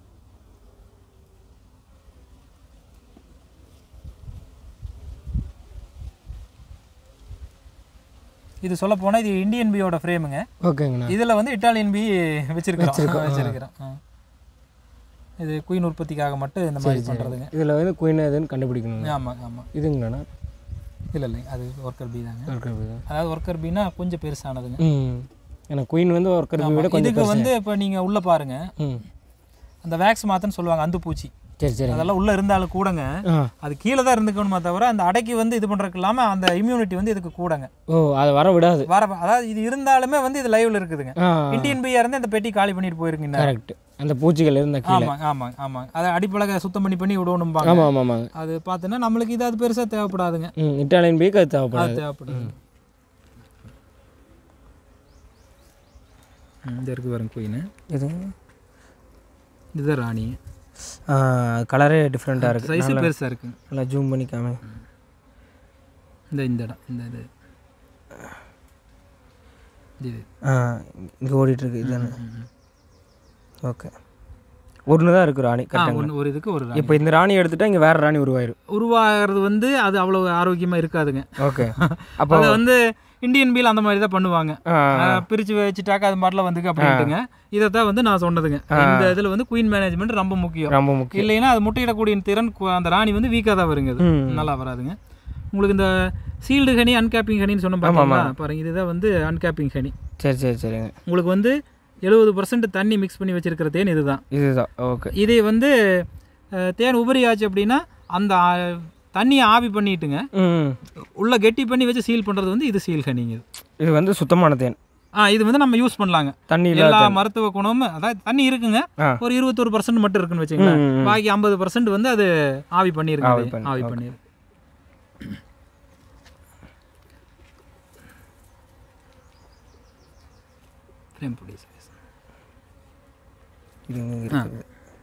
இது சொல்ல போனால் இது இந்தியன் பியோட ஃப்ரேமுங்க ஓகேங்கண்ணா இதில் வந்து இட்டாலியன் பி வச்சிருக்கிறோம் வச்சிருக்கிறோம் ஆ. இது குயின் உற்பத்திக்காக மட்டும் இந்த மாதிரி பண்ணுறதுங்க இதில் வந்து குயின் எதுன்னு கண்டுபிடிக்கணுங்க ஆமாம் ஆமாம் இதுங்கண்ணா இல்லை இல்லைங்க அது ஒர்க்கர் பி தாங்க இருக்கிறது அதாவது ஒர்க்கர் பீனா கொஞ்சம் பெருசானதுங்க ம் ஏன்னா குயின் வந்து ஒர்க்கர் விட கொஞ்சம் இதுக்கு வந்து இப்போ நீங்கள் உள்ளே பாருங்க ம் அந்த வேக்ஸ் மாத்துன்னு சொல்லுவாங்க அந்து பூச்சி சரி சரி அதெல்லாம் உள்ளே இருந்தாலும் கூடங்க ஆ அது கீழே தான் இருந்துக்கணுமே தவிர அந்த அடைக்கி வந்து இது பண்ணுறதுக்கு இல்லாமல் அந்த இம்யூனிட்டி வந்து இதுக்கு கூடங்க ஓ அதை வர விடாது வர அதாவது இது இருந்தாலுமே வந்து இது லைவ்ல இருக்குதுங்க ஆ இந்தியன் பியா இருந்து இந்த பெட்டி காலி பண்ணிட்டு போயிருக்குங்க கரெக்ட் அந்த பூச்சிகள் இருந்த கீழே ஆமாங்க ஆமாங்க ஆமாங்க அதை அடிப்பழக சுத்தம் பண்ணி பண்ணி விடணும்பாங்க ஆமாம் ஆமாம் ஆமாங்க அது பார்த்தோன்னா நம்மளுக்கு இது அது பெருசாக தேவைப்படாதுங்க ம் இட்டாலியன் பீக் அது அது தேவைப்படாது தேவைப்படுது இந்த இருக்கு பாருங்க குயின் இது இதுதான் ராணி கலரே டிஃப்ரெண்ட்டாக இருக்குது சைஸ் பெருசாக இருக்குங்க நல்லா ஜூம் பண்ணி காமி இந்த இந்த இடம் இந்த இது இது இங்கே ஓடிட்டுருக்கு இதுதானே ஓகே ஒன்று தான் இருக்குது ராணி ஆ கரெக்டாக ஒன்று ஒரு இதுக்கு ஒரு ராணி இப்போ இந்த ராணி எடுத்துட்டா இங்கே வேறு ராணி உருவாயிரும் உருவாகிறது வந்து அது அவ்வளோ ஆரோக்கியமாக இருக்காதுங்க ஓகே அப்போ அதை வந்து இந்தியன் பீல் அந்த மாதிரி தான் பண்ணுவாங்க ஆ ஆஹ் பிரிச்சு வச்சுட்டாக்க அது மாதிரிலாம் வந்துக்கு அப்படின்ட்டுங்க இதை தான் வந்து நான் சொன்னதுங்க இந்த இதில் வந்து குயின் மேனேஜ்மெண்ட் ரொம்ப முக்கியம் ரொம்ப முக்கியம் இல்லைன்னா அது முட்டையிடக்கூடிய திறன் கு- அந்த ராணி வந்து வீக்காக தான் வருங்க அது ம். நல்லா வராதுங்க உங்களுக்கு இந்த சீல்டு ஹனி அன்கேப்பிங் ஹனின்னு சொன்ன பார்த்தீங்களா பாருங்க இதுதான் வந்து அன்கேப்பிங் ஹனி சரி சரி சரிங்க உங்களுக்கு வந்து எழுபது பர்சன்ட் தண்ணி மிக்ஸ் பண்ணி வச்சிருக்கிற தேன் இதுதான் இதுதான் ஓகே இதே வந்து அஹ், தேன் உபரி ஆச்சு அப்படின்னா அந்த ஆ, தண்ணியை ஆவி பண்ணிட்டுங்க ம் உள்ள கெட்டி பண்ணி வச்சு சீல் பண்ணுறது வந்து இது சீல் ஹனிங்க இது இது வந்து சுத்தமான தேன் ஆ இது வந்து நம்ம யூஸ் பண்ணலாங்க தண்ணி இல்லாத எல்லா தேன். மருத்துவ குணமும் அதாவது தண்ணி இருக்குங்க ஆ. ஒரு இருபத்தொரு பர்சன்ட் மட்டும் இருக்குன்னு வச்சுங்களேன் ம், ம். பாக்கி ஐம்பது பர்சன்ட் வந்து அது ஆவி பண்ணிருங்க ஆவி அது. பண்ணி, ஆவி okay. பண்ணிரு ஃப்ரேம் பிடி சைஸ் இது இங்க இருக்குது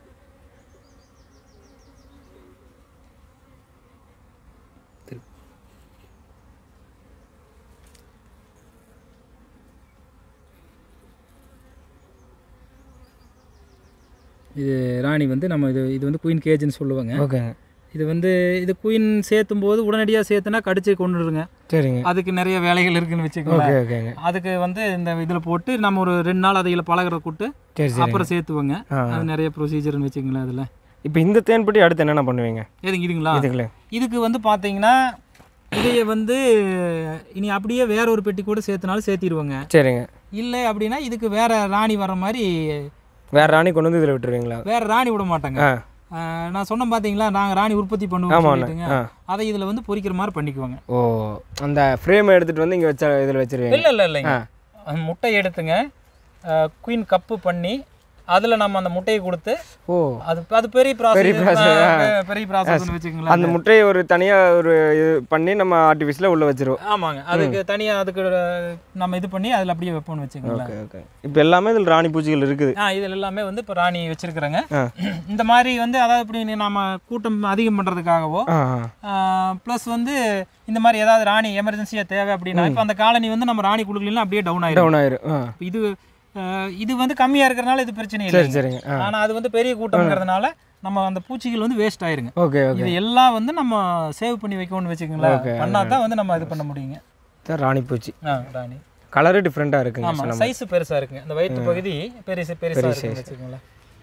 இது ராணி வந்து நம்ம இது இது வந்து குயின் கேஜ்னு சொல்லுவாங்க ஓகேங்க இது வந்து இது குயின் சேர்த்தும் போது உடனடியாக சேர்த்துனா கடிச்சு கொண்டுடுங்க சரிங்க அதுக்கு நிறைய வேலைகள் இருக்குன்னு வச்சுக்கோங்களேன் ஓகே ஓகேங்க அதுக்கு வந்து இந்த இதில் போட்டு நம்ம ஒரு ரெண்டு நாள் அதில் பழகிறத கூட்டு சரி சரி அப்புறம் சேர்த்துவோங்க ஆ. அது நிறைய ப்ரொசீஜர்னு வச்சுக்கோங்களேன் அதில் இப்போ இந்த தேன்பட்டி அடுத்து என்னென்ன பண்ணுவீங்க எதுங்க இதுங்களா இதுக்குள்ளே இதுக்கு வந்து பார்த்தீங்கன்னா இதைய வந்து இனி அப்படியே வேற ஒரு பெட்டி கூட சேர்த்துனாலும் சேர்த்திடுவோங்க சரிங்க இல்லை அப்படின்னா இதுக்கு வேற ராணி வர மாதிரி வேற ராணி கொண்டு வந்து இதில் விட்டுருவீங்களா வேற ராணி விட மாட்டாங்க ஆ ஆஹ் நான் சொன்னேன் பார்த்தீங்களா நாங்கள் ராணி உற்பத்தி பண்ணுவோம் ஆமாண்ணே சொல்லிட்டுங்க ஆ அதை இதில் வந்து பொரிக்கிற மாதிரி பண்ணிக்குவாங்க ஓ அந்த ஃப்ரேமை எடுத்துகிட்டு வந்து இங்கே வச்ச இதில் வச்சிருவீங்க இல்லை இல்லை இல்லைங்க அந்த முட்டை எடுத்துங்க குயின் கப்பு பண்ணி அதில் நம்ம அந்த முட்டையை கொடுத்து ஓ அது அது பெரிய பெரிய ப்ராசஸ் process, பெரிய ப்ராசஸ்னு வச்சுக்கோங்களேன் அந்த முட்டையை ஒரு தனியாக ஒரு இது பண்ணி நம்ம ஆர்டிஃபிஷியலில் உள்ளே வச்சிருவோம் ஆமாங்க அதுக்கு தனியாக அதுக்கு நம்ம இது பண்ணி அதில் அப்படியே வைப்போம்னு வச்சுக்கோங்களேன் ஓகே ஓகே இப்போ எல்லாமே இதில் ராணி பூச்சிகள் இருக்குது ஆ இதில் எல்லாமே வந்து இப்போ ராணி வச்சிருக்கிறேங்க ஆ. இந்த மாதிரி வந்து அதாவது இப்படி நம்ம கூட்டம் அதிகம் பண்ணுறதுக்காகவோ ஆ ஆ ப்ளஸ் வந்து இந்த மாதிரி ஏதாவது ராணி எமர்ஜென்சியாக தேவை அப்படின்னா இப்போ அந்த காலனி வந்து நம்ம ராணி கொடுக்கலாம் அப்படியே டவுன் ஆயிடும் டவுன் ஆயிரும் ஆ இப்ப இது அஹ், இது வந்து கம்மியாக இருக்கிறனால இது பிரச்சனை சரி இல்லை சரிங்க ஆ ஆனால் அது வந்து பெரிய கூட்டம்ங்கிறதுனால நம்ம அந்த பூச்சிகள் வந்து வேஸ்ட் ஆயிருங்க ஓகே ஓகே இது எல்லாம் வந்து நம்ம சேவ் பண்ணி வைக்கணும்னு வச்சுக்கோங்களேன் பண்ணா தான் வந்து நம்ம இது பண்ண முடியுங்க தான் ராணி பூச்சி ஆ ராணி கலரு டிஃப்ரெண்ட்டாக இருக்குங்க ஆமாம் சைஸ் பெருசாக இருக்குங்க இந்த வயிற்று பகுதி பெருசு பெருசாக இருக்குன்னு வச்சுக்கோங்களேன்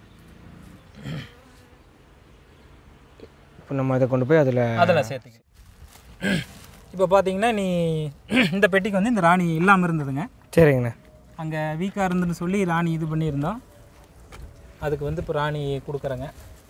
இப்போ நம்ம இதை கொண்டு போய் அதில் அதில் சேர்த்துக்க இப்போ பார்த்தீங்கன்னா நீ இந்த பெட்டிக்கு வந்து இந்த ராணி இல்லாமல் இருந்ததுங்க சரிங்கண்ணே அங்கே வீக்காக இருந்துன்னு சொல்லி ராணி இது பண்ணியிருந்தோம் அதுக்கு வந்து இப்போ ராணி கொடுக்குறேங்க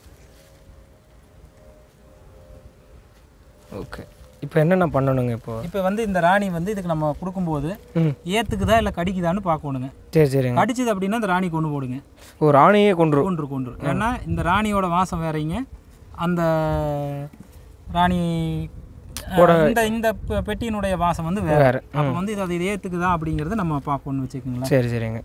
ஓகே இப்போ என்னென்ன பண்ணணுங்க இப்போ இப்போ வந்து இந்த ராணி வந்து இதுக்கு நம்ம கொடுக்கும்போது ம் ஏற்றுக்குதா இல்லை கடிக்குதான்னு பார்க்கணுங்க சரி சரிங்க கடிச்சது அப்படின்னா இந்த ராணி கொண்டு போடுங்க ஓ ராணியே கொண்டுரும் கொன்று கொன்று ஏன்னா இந்த ராணியோட வாசம் வேறீங்க அந்த ராணி அஹ், இந்த இந்த பெ- பெட்டியினுடைய வாசம் வந்து வேற வேறு அப்போ வந்து இது அது இது ஏற்றுக்குதா அப்படிங்கிறத நம்ம பார்க்கணும்னு வச்சுக்கோங்களேன் சரி சரிங்க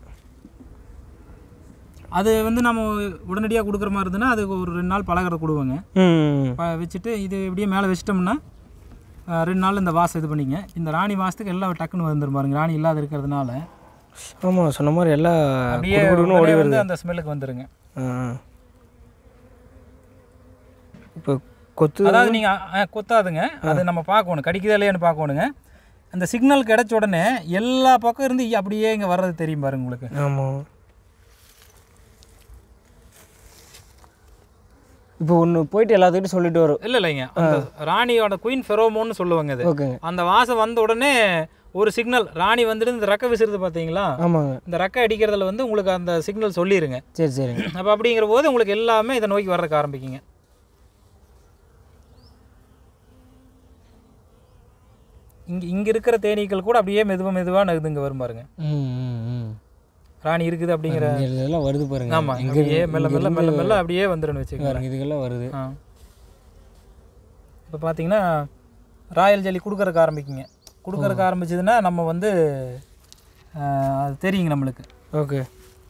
அது வந்து நம்ம உடனடியாக கொடுக்குற மாதிரி இருந்ததுன்னா அதுக்கு ஒரு ரெண்டு நாள் பழகிறத கொடுவோங்க ம் ப- வச்சுட்டு இது இப்படியே மேலே வச்சிட்டோம்னா அஹ், ரெண்டு நாள் இந்த வாசம் இது பண்ணிங்க இந்த ராணி வாசத்துக்கு எல்லாம் டக்குன்னு வந்துடும் பாருங்க ராணி இல்லாத இருக்கிறதுனால ஆமாம் சொன்ன மாதிரி எல்லாம் அப்படியே குடுகுடுன்னு ஓடி உடனே வருது வந்து அந்த ஸ்மெல்லுக்கு வந்துருங்க ஆ. இப்போ கொத்து அதாவது நீங்கள் கொத்தாதுங்க அது நம்ம பார்க்கணும் கடிக்குதா இல்லையான்னு பார்க்கணுங்க அந்த சிக்னல் கிடைச்ச உடனே எல்லா பக்கம் இருந்து அப்படியே இங்கே வர்றது தெரியும் பாருங்க உங்களுக்கு ஆமாம் இப்போ ஒன்று போயிட்டு எல்லாத்துக்கிட்டும் சொல்லிட்டு வரும் இல்லை இல்லைங்க அந்த ராணியோட குயின் ஃபெரோமோன்னு சொல்லுவாங்க அது ஓகேங்க அந்த வாசம் வந்த உடனே ஒரு சிக்னல் ராணி வந்துட்டு இந்த ரெக்கை விசிறுது பார்த்தீங்களா ஆமாங்க இந்த ரெக்கை அடிக்கிறதுல வந்து உங்களுக்கு அந்த சிக்னல் சொல்லிடுங்க சரி சரிங்க அப்போ அப்படிங்கிற போது உங்களுக்கு எல்லாமே இதை நோக்கி வர்றதுக்கு ஆரம்பிக்குங்க இங்கே இங்கே இருக்கிற தேனீக்கள் கூட அப்படியே மெதுவாக மெதுவாக நகுதுங்க வரும் பாருங்க ம் ம் ம் ராணி இருக்குது அப்படிங்கிற இங்க இதெல்லாம் வருது பாருங்க ஆமாம் இங்க அப்படியே மெல்ல மெல்ல மெல்ல மெல்ல அப்படியே வந்துடுன்னு வச்சுக்கோங்க பாருங்க இதுக்கெல்லாம் வருது ஆ இப்போ பார்த்தீங்கன்னா ராயல் ஜெல்லி கொடுக்கறதுக்கு ஆரம்பிக்குங்க கொடுக்கறதுக்கு ஆரம்பிச்சதுன்னா நம்ம வந்து ஆ, அது தெரியுங்க நம்மளுக்கு ஓகே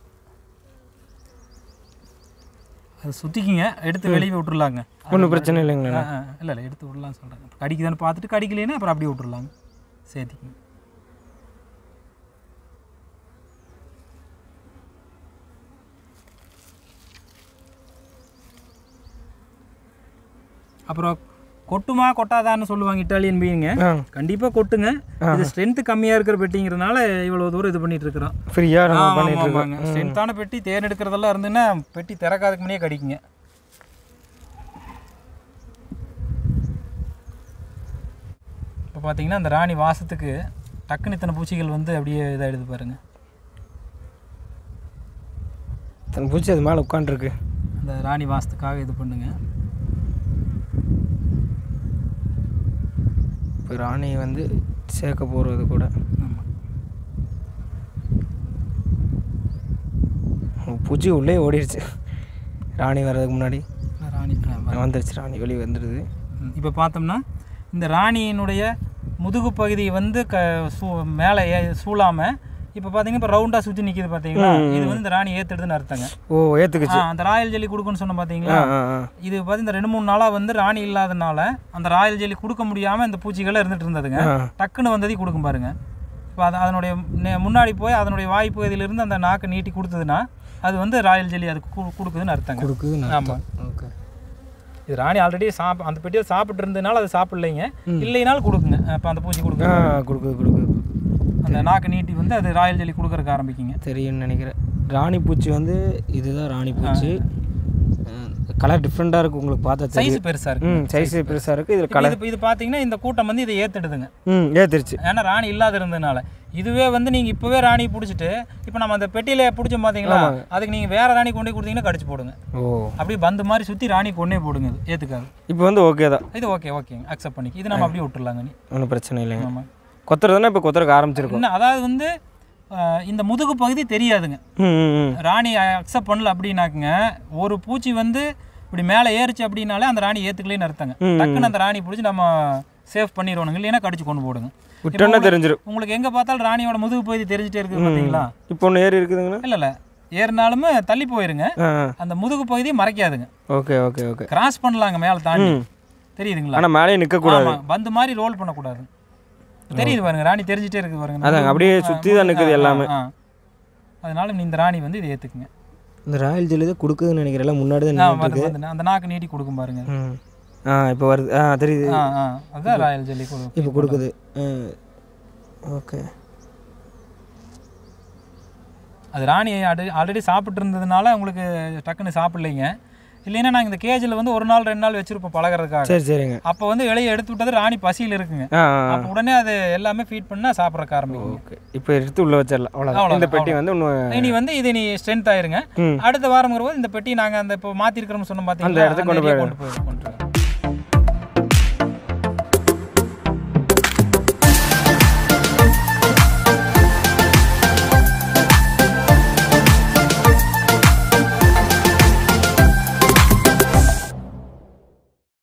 அது சுற்றிக்கிங்க எடுத்து வெளியே விட்டுறலாங்க ஒன்றும் பிரச்சனை இல்லைங்களா இல்லை இல்லை எடுத்து விடலாம் சொல்கிறேன் கடிக்குதான்னு பார்த்துட்டு கடிக்கலைன்னா அப்புறம் அப்படியே விட்டுறலாங்க சேர்த்திக்கிங்க அப்புறம் கொட்டுமா கொட்டாதான்னு சொல்லுவாங்க இட்டாலியன் பீங்க ஆ கண்டிப்பாக கொட்டுங்க இது ஸ்ட்ரென்த்து கம்மியாக இருக்கிற பெட்டிங்கிறதுனால இவ்வளோ தூரம் இது பண்ணிட்டு இருக்கிறோம் ஃப்ரீயாக நம்ம பண்ணிட்டு இருக்கோம் ஸ்ட்ரென்த்தான பெட்டி தேன் எடுக்கிறதெல்லாம் இருந்துன்னா பெட்டி திறக்காதுக்கு முன்னே கடிக்குங்க இப்போ பார்த்தீங்கன்னா அந்த ராணி வாசத்துக்கு டக்குன்னு இத்தனை பூச்சிகள் வந்து அப்படியே இதாகிடுது பாருங்க தன் பூச்சி அது மேலே உட்காந்துருக்கு அந்த ராணி வாசத்துக்காக இது பண்ணுங்க இப்போ ராணி வந்து சேர்க்க போகிறது கூட ஆமாம் பூச்சி உள்ளே ஓடிடுச்சு ராணி வர்றதுக்கு முன்னாடி ராணி ஆ, வந்துருச்சு ராணி வெளியே வந்துடுது இப்போ பார்த்தோம்னா இந்த ராணியினுடைய முதுகு பகுதி வந்து க சூ மேலே ஏ சூழாமல் இப்போ பார்த்தீங்கன்னா இப்போ ரவுண்டாக சுற்றி நிற்கிது பார்த்தீங்களா இது வந்து இந்த ராணி ஏற்றுடுதுன்னு அர்த்தங்க ஓ ஏற்றுக்குச்சு ஆ, அந்த ராயல் ஜெல்லி கொடுக்குன்னு சொன்ன பார்த்தீங்களா ஆ ஆ இது பார்த்து இந்த ரெண்டு மூணு நாளாக வந்து ராணி இல்லாதனால அந்த ராயல் ஜெல்லி கொடுக்க முடியாமல் இந்த பூச்சிகளே இருந்துட்டு இருந்ததுங்க ஆ. டக்குன்னு வந்ததை கொடுக்கும் பாருங்க இப்போ அது அதனுடைய நெ- முன்னாடி போய் அதனுடைய வாய் பகுதியிலிருந்து அந்த நாக்கு நீட்டி கொடுத்ததுன்னா அது வந்து ராயல் ஜெல்லி அதுக்கு கு- கொடுக்குதுன்னு அர்த்தங்க கொடுக்குது ஆமாம் ஓகே இது ராணி ஆல்ரெடி சாப் அந்த பெட்டியில் சாப்பிட்டு இருந்ததுனால அது சாப்பிடலைங்க இல்லைனாலும் கொடுக்குங்க இப்போ அந்த பூச்சி ஆ கொடுக்குங்க கொடுக்குது கொடுக்குது அந்த நாக்கு நீட்டி வந்து அது ராயல் ஜெல்லி கொடுக்கறதுக்கு ஆரம்பிக்குங்க தெரியும்னு நினைக்கிறேன் ராணி பூச்சி வந்து இதுதான் ராணி பூச்சி கலர் டிஃப்ரெண்ட்டாக இருக்குது உங்களுக்கு பார்த்தா தெரியும் சைஸ் பெருசாக இருக்கு ம் சைஸ் பெருசாக இருக்குது இதில் இப்ப இது இது பார்த்தீங்கன்னா இந்த கூட்டம் வந்து இதை ஏற்றுடுதுங்க ம் ஏற்றுருச்சு ஏன்னா ராணி இல்லாத இருந்ததுனால இதுவே வந்து நீங்கள் இப்போவே ராணி பிடிச்சிட்டு இப்போ நம்ம அந்த பெட்டியில் பிடிச்சோம் பார்த்தீங்களா அதுக்கு நீங்கள் வேற ராணி கொண்டு போய் கொடுத்தீங்கன்னா கடிச்சு போடுங்க ஓ அப்படியே பந்து மாதிரி சுற்றி ராணி கொண்டே போடுங்க இது ஏற்றுக்காது இப்போ வந்து ஓகே தான் இது ஓகே ஓகேங்க அக்செப்ட் பண்ணிக்க இது நம்ம அப்படியே விட்டுறலாங்க நீ ஒன்றும் பிரச்சனை இல்லைங்க ஆமாம் கொத்துறதுன்னா இப்போ கொத்துறதுக்கு ஆரம்பிச்சிருக்கோம் இன்னும் அதாவது வந்து அஹ், இந்த முதுகு பகுதி தெரியாதுங்க ம் ம் ம் ராணி அக்செப்ட் பண்ணல அப்படின்னாக்குங்க ஒரு பூச்சி வந்து இப்படி மேலே ஏறுச்சு அப்படின்னாலே அந்த ராணி ஏற்றுக்கலேன்னு அர்த்தங்க டக்குன்னு அந்த ராணி பிடிச்சி நம்ம சேஃப் பண்ணிடுவோனுங்க இல்லைன்னா கடிச்சு கொண்டு போடுங்க விட்டோன்னா தெரிஞ்சிடும் உங்களுக்கு எங்கே பார்த்தாலும் ராணியோட முதுகு பகுதி தெரிஞ்சுட்டே இருக்குது பார்த்தீங்களா இப்போ ஒன்று ஏறி இருக்குதுங்களா இல்லை இல்லை ஏறினாலுமே தள்ளி போயிருங்க ஆ அந்த முதுகு பகுதியை மறைக்காதுங்க ஓகே ஓகே ஓகே கிராஸ் பண்ணலாங்க மேலே தாண்டி தெரியுதுங்களா ஆனால் மேலேயே நிற்கக்கூடாது ஆமா பந்து மாதிரி ரோல் பண்ணக்கூடாது தெரியுது பாருங்க ராணி தெரிஞ்சிட்டே இருக்கு பாருங்க அதாங்க, அப்படியே சுத்தி தான் நிக்குது எல்லாமே. ஆ, ஆ. அதனால நீ இந்த ராணி வந்து இதை ஏத்துக்குங்க இந்த ராயல் ஜெல்லி தான் கொடுக்குதுன்னு நினைக்கிறேன் எல்லாம் முன்னாடி தான் ஆ, நின்னுட்டு வந்து- வந்து அந்த நாக்கு நீட்டி கொடுக்கும் பாருங்க ம் ஆ இப்போ வருது ஆ தெரியுது ஆ ஆ அதுதான் ராயல் ஜெல்லி கொடு இப்போ கொடுக்குது ஓகே அது ராணி ஆல்ரெடி சாப்பிட்டு இருந்ததுனால உங்களுக்கு டக்குன்னு சாப்பிடலைங்க இல்லைன்னா நாங்கள் இந்த கேஜில் வந்து ஒரு நாள் ரெண்டு நாள் வச்சிருப்போம் பழகிறதுக்காக சரி சரிங்க அப்போ வந்து இலையை எடுத்து விட்டது ராணி பசியில் இருக்குங்க ஆ ஆ அப்போ உடனே அது எல்லாமே ஃபீட் பண்ணா சாப்பிட்றக்கு ஆரம்பிக்கும் ஓகே இப்போ எடுத்து உள்ளே வச்சிடலாம் அவ்வளோதான் அவ்வளவுதான், இந்த பெட்டி வந்து இன்னும் இனி வந்து இது நீ ஸ்ட்ரென்த் ஆயிருங்க ம் அடுத்த வாரங்கிற போது இந்த பெட்டி நாங்கள் அந்த இப்போ மாற்றிருக்கிறோம் சொன்னோம் பார்த்தீங்களா அந்த இடத்துக்கு கொண்டு area கொண்டு போய் கொண்டு போய்